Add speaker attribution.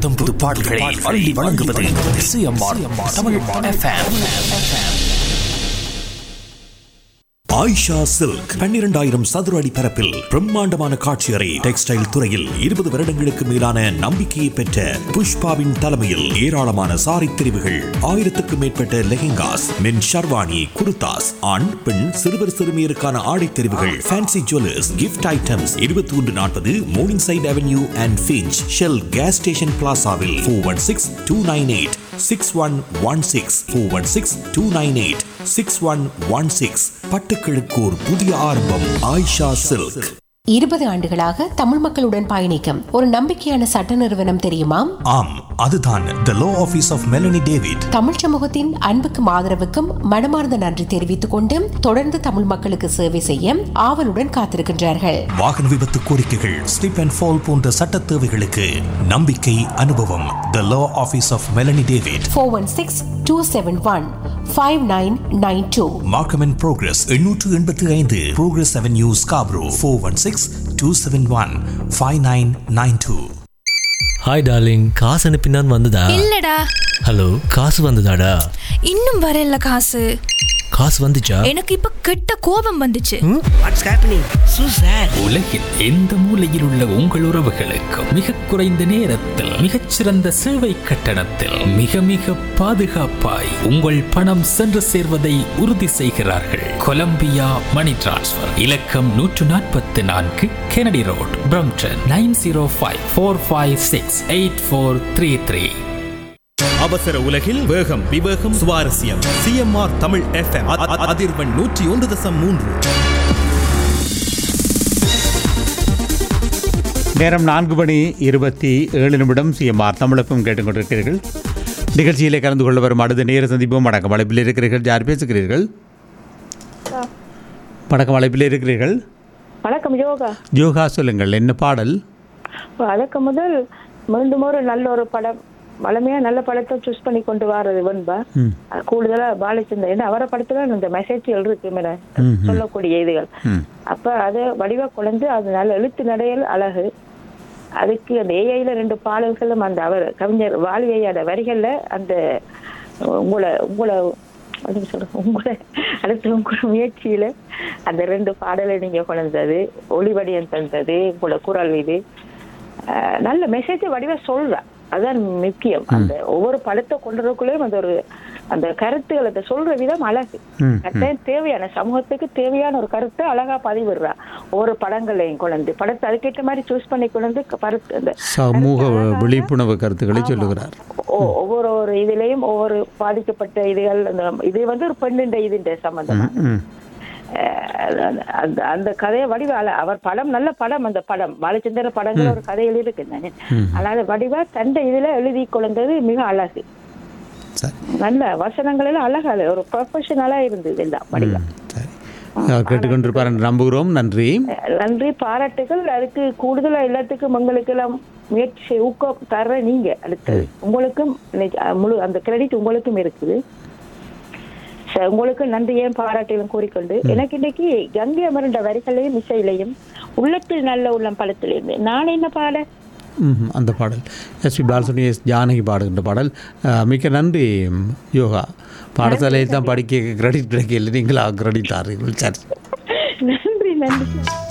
Speaker 1: புத்தம் புது பாடல்களை அள்ளி வழங்குவது CMR Tamil FM Ayisha silk பன்னிரண்டாயிரம் சதுர அடி பரப்பில் பிரம்மாண்டமான காட்சியறை டெக்ஸ்டைல் துறையில் இருபது வருடங்களுக்கு மேலான நம்பிக்கையை பெற்ற புஷ்பாவின் தலைமையில் ஏராளமான சாரி தெரிவுகள் ஆயிரத்துக்கும் மேற்பட்ட லெஹெங்காஸ் மென் ஷர்வானி குர்தாஸ் ஆண் பெண் சிறுவர் சிறுமியருக்கான ஆடை தெரிவுகள் ஃபேன்சி ஜுவல்லர்ஸ் கிஃப்ட் ஐட்டம்ஸ் இருபத்தி ஒன்று நாற்பது Morningside avenue and Finch Shell gas station பிளாசாவில் four one six two nine eight six one one six four one six two nine eight six one one six பட்டுக்கிழக்கு ஒரு புதிய ஆரம்பம் Ayesha silk
Speaker 2: இருபது ஆண்டுகளாக தமிழ் மக்களுடன் பயணிக்கும் ஒரு நம்பிக்கையான சட்ட நிறுவனம் தெரியுமா
Speaker 1: ஆம் அதுதான் the law office of Melanie David
Speaker 2: தமிழ் சமூகத்தின் அன்புக்கும் ஆதரவுக்கும் மனமார்ந்த நன்றி தெரிவித்துக் கொண்டு தொடர்ந்து தமிழ் மக்களுக்கு சேவை செய்ய ஆவலுடன் காத்திருக்கின்றார்கள்
Speaker 1: வாகன விபத்து கோரிக்கைகள் ஸ்லிப் அண்ட் ஃபால் போன்ற சட்ட தேவைகளுக்கு நம்பிக்கை அனுபவம் the law office of Melanie David
Speaker 2: four one six two seven one five nine nine two
Speaker 1: Markham and Progress எண்ணூற்று எண்பத்தி ஐந்து Progress avenue Scarborough four one six two seven one five nine nine two
Speaker 3: hi darling காசு அனுப்பினான் வந்ததா
Speaker 4: இல்லடா
Speaker 3: hello காசு வந்ததாடா
Speaker 4: இன்னும் வரல காசு
Speaker 3: காசு வந்துச்சா
Speaker 4: எனக்கு இப்ப கெட்ட கோபம் வந்துச்சு
Speaker 5: வாட்ஸ் ஹேப்பனிங் சூசர்
Speaker 6: உலகில் எந்த மூலையில் உள்ள உங்கள் உறவுகளுக்கும் மிக குறைந்த நேரத்தில் மிகச்சிறந்த சேவை கட்டணத்தில் மிக மிக பாதுகாப்பாய் உங்கள் பணம் சென்று சேர்வதை உறுதி செய்கிறார்கள் கொலம்பியா மணி டிரான்ஸ்ஃபர் இலக்கம் நூற்று நாற்பத்தி நான்கு Kennedy road Brampton nine zero five four five six eight four three three
Speaker 7: அவசர உலகில் வேகம் விவேகம் சுவாரஸ்யம் சிஎம்ஆர் தமிழ் எஃப்எம் அதிர்வெண் நூற்றி ஒன்று தசம் மூன்று
Speaker 8: நேரம் நான்கு மணி இருபத்தி ஏழு நிமிடம் சிஎம்ஆர் தமிழகம் கேட்டுக்கொண்டிருக்கிறீர்கள் நிகழ்ச்சியிலே கலந்து கொள்ள வரும் அடுத்த நேர சந்திப்போம் வணக்கம் அழைப்பில் இருக்கிறீர்கள் யார் பேசுகிறீர்கள் வணக்கம் அழைப்பில் இருக்கிறீர்கள்
Speaker 9: வணக்கம் யோகா
Speaker 8: யோகா சொல்லுங்கள் என்ன பாடல்
Speaker 9: அதுக்கு முதல் மீண்டும் ஒரு நல்ல ஒரு படம் வளமையா நல்ல படத்தை சூஸ் பண்ணி கொண்டு வர்றது வெண்பா
Speaker 8: ம்.
Speaker 9: அது கூடுதலா பாலச்சந்தர் ஏன்னா அவரை படத்துல இந்த மெசேஜ்கள் இருக்கு மேல
Speaker 8: ம், ம்.
Speaker 9: சொல்லக்கூடிய இதுகள்
Speaker 8: ம்
Speaker 9: அப்ப அது வடிவா குழந்து அது நல்ல எழுத்து நடையல் அழகு அதுக்கு அந்த ஏஐல ரெண்டு பாடல்களும் அந்த அவர் கவிஞர் வாலியையோட வரிகள்ல அந்த உங்களை உங்களை எப்படி சொல்றது உங்களை அடுத்து உங்களோட முயற்சியில அந்த ரெண்டு பாடலை நீங்க குழந்தது ஒளிவடியம் தந்தது உங்களோட குரல் இது அஹ், நல்ல மெசேஜ் வடிவா சொல்ற அதான் முக்கியம் அந்த ஒவ்வொரு படத்தை கொண்டுறதுக்குள்ளேயும் அந்த ஒரு அந்த கருத்துக்கள் அதை சொல்ற விதம் அழகு
Speaker 8: ம்,
Speaker 9: கட்டாயம் தேவையான சமூகத்துக்கு தேவையான ஒரு கருத்தை அழகா பதிவிடுறா ஒவ்வொரு படங்களையும் குழந்தை படத்தை அதுக்கேற்ற மாதிரி சூஸ் பண்ணி கொண்டு கருத்து அந்த
Speaker 8: சமூக விழிப்புணர்வு கருத்துக்களை சொல்லுகிறார்
Speaker 9: ஒ- ஒவ்வொரு ஒரு இதுலயும் ஒவ்வொரு பாதிக்கப்பட்ட இதுகள் அந்த இது வந்து ஒரு பெண்ணுண்ட இதுண்ட சம்பந்தமா
Speaker 8: ம்
Speaker 9: அஹ் அந்த அந்த கதையை வடிவ அழ- அவர் படம் நல்ல படம் அந்த படம் பாலச்சந்திர படங்கள் ஒரு கதையில் இருக்கு தானே ஆனா அது வடிவா தண்டை இதுல எழுதி கொண்டது மிக அழகு
Speaker 8: சரி
Speaker 9: நல்ல வசனங்கள் எல்லாம் அழகா ஒரு ப்ரொஃபஷனலா இருந்தது எல்லாம் வடிவா
Speaker 8: சரி அவர் கேட்டுக்கொண்டிருப்பார் என்று நம்புகிறோம் நன்றி
Speaker 9: நன்றி பாராட்டுகள் அதுக்கு கூடுதலா எல்லாத்துக்கும் உங்களுக்கு எல்லாம் முயற்சி ஊக்கம் தர்ற நீங்க அடுத்தது உங்களுக்கும் இன்னைக்கு, அஹ், முழு அந்த கிரெடிட் உங்களுக்கும் இருக்குது சரி, உங்களுக்கு நன்றியையும் பாராட்டையும் கூறிக்கொண்டு எனக்கு இன்னைக்கு கங்கை அமர்ந்த வரிகளையும் இசையிலையும் உள்ளத்தில் நல்ல உள்ளம் பழத்திலிருந்து நான் என்ன பாட
Speaker 8: ம், அந்த பாடல் எஸ்பி பாலசுனி எஸ் ஜானகி பாடுகின்ற பாடல் அஹ், மிக்க நன்றி ம், யோகா பாடசாலையில் தான் படிக்க கிரெடிட் கிடைக்கல நீங்களா கிரெடிட் தாரீர்கள் சரி
Speaker 9: நன்றி நன்றி